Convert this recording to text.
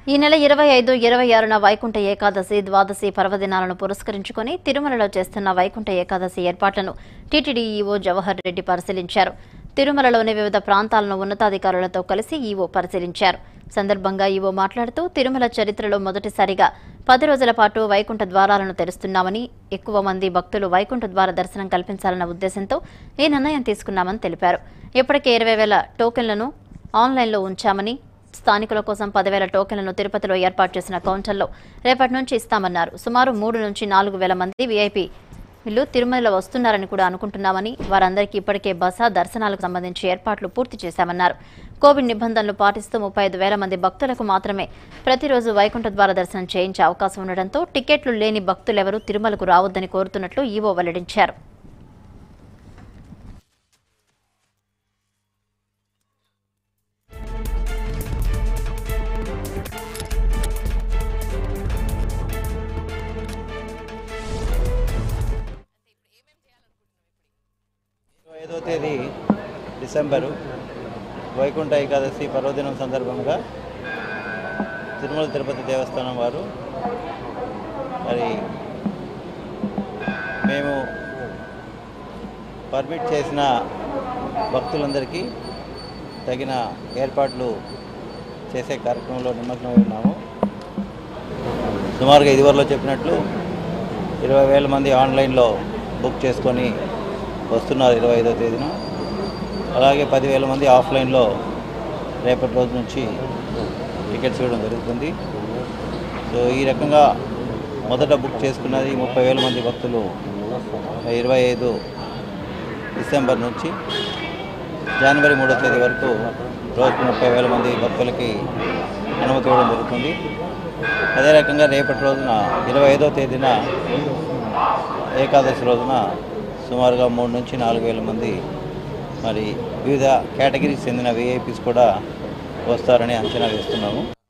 ఈ నెల ఇరవై ఐదు ఇరవై ఆరున వైకుంఠ ఏకాదశి ద్వాదశి పర్వదినాలను పురస్కరించుకొని తిరుమలలో చేస్తున్న వైకుంఠ ఏకాదశి ఏర్పాట్లను టీటీడీ ఈవో జవహర్ రెడ్డి పరిశీలించారు తిరుమలలోని వివిధ ప్రాంతాలను ఉన్నతాధికారులతో కలిసి ఈవో పరిశీలించారు సందర్భంగా ఈవో మాట్లాడుతూ తిరుమల చరిత్రలో మొదటిసారిగా పది రోజుల పాటు వైకుంఠ ద్వారాలను తెరుస్తున్నామని ఎక్కువ మంది భక్తులు వైకుంఠ ద్వార దర్శనం కల్పించాలన్న ఉద్దేశంతో ఈ నిర్ణయం తీసుకున్నామని తెలిపారు ఇప్పటికే ఇరవై వేల టోకెన్లను ఆన్లైన్లో ఉంచామని స్థానికుల కోసం పదివేల టోకెన్లను తిరుపతిలో ఏర్పాటు చేసిన కౌంటర్లో రేపటి నుంచి ఇస్తామన్నారు సుమారు మూడు నుంచి నాలుగు వేల మంది వీఐపీ వీళ్ళు తిరుమలలో వస్తున్నారని కూడా అనుకుంటున్నామని వారందరికీ ఇప్పటికే బస దర్శనాలకు సంబంధించి ఏర్పాట్లు పూర్తి చేశామన్నారు కోవిడ్ నిబంధనలు పాటిస్తూ ముప్పై ఐదు వేల మంది భక్తులకు మాత్రమే ప్రతిరోజు వైకుంఠ ద్వార దర్శనం చేయించే అవకాశం ఉండడంతో టికెట్లు లేని భక్తులెవరూ తిరుమలకు రావద్దని కోరుతున్నట్లు ఈవో వెల్లడించారు ఇరవై ఐదో తేదీ డిసెంబరు వైకుంఠ ఏకాదశి పర్వదినం సందర్భంగా తిరుమల తిరుపతి దేవస్థానం వారు మరి మేము పర్మిట్ చేసిన భక్తులందరికీ తగిన ఏర్పాట్లు చేసే కార్యక్రమంలో నిమగ్నమై ఉన్నాము సుమారుగా ఇదివరలో చెప్పినట్లు ఇరవై వేల మంది ఆన్లైన్లో బుక్ చేసుకొని వస్తున్నారు ఇరవై ఐదో తేదీన అలాగే పదివేల మంది ఆఫ్లైన్లో రేపటి రోజు నుంచి టికెట్స్ ఇవ్వడం జరుగుతుంది సో ఈ రకంగా మొదట బుక్ చేసుకున్నది ముప్పై వేల మంది భక్తులు ఇరవై ఐదు డిసెంబర్ నుంచి జనవరి మూడో తేదీ వరకు రోజుకు ముప్పై వేల మంది భక్తులకి అనుమతి ఇవ్వడం జరుగుతుంది అదే రకంగా రేపటి రోజున ఇరవై ఐదో తేదీన ఏకాదశి రోజున సుమారుగా మూడు నుంచి నాలుగు వేల మంది మరి వివిధ కేటగిరీకి చెందిన విఐపీస్ కూడా వస్తారని అంచనా వేస్తున్నాము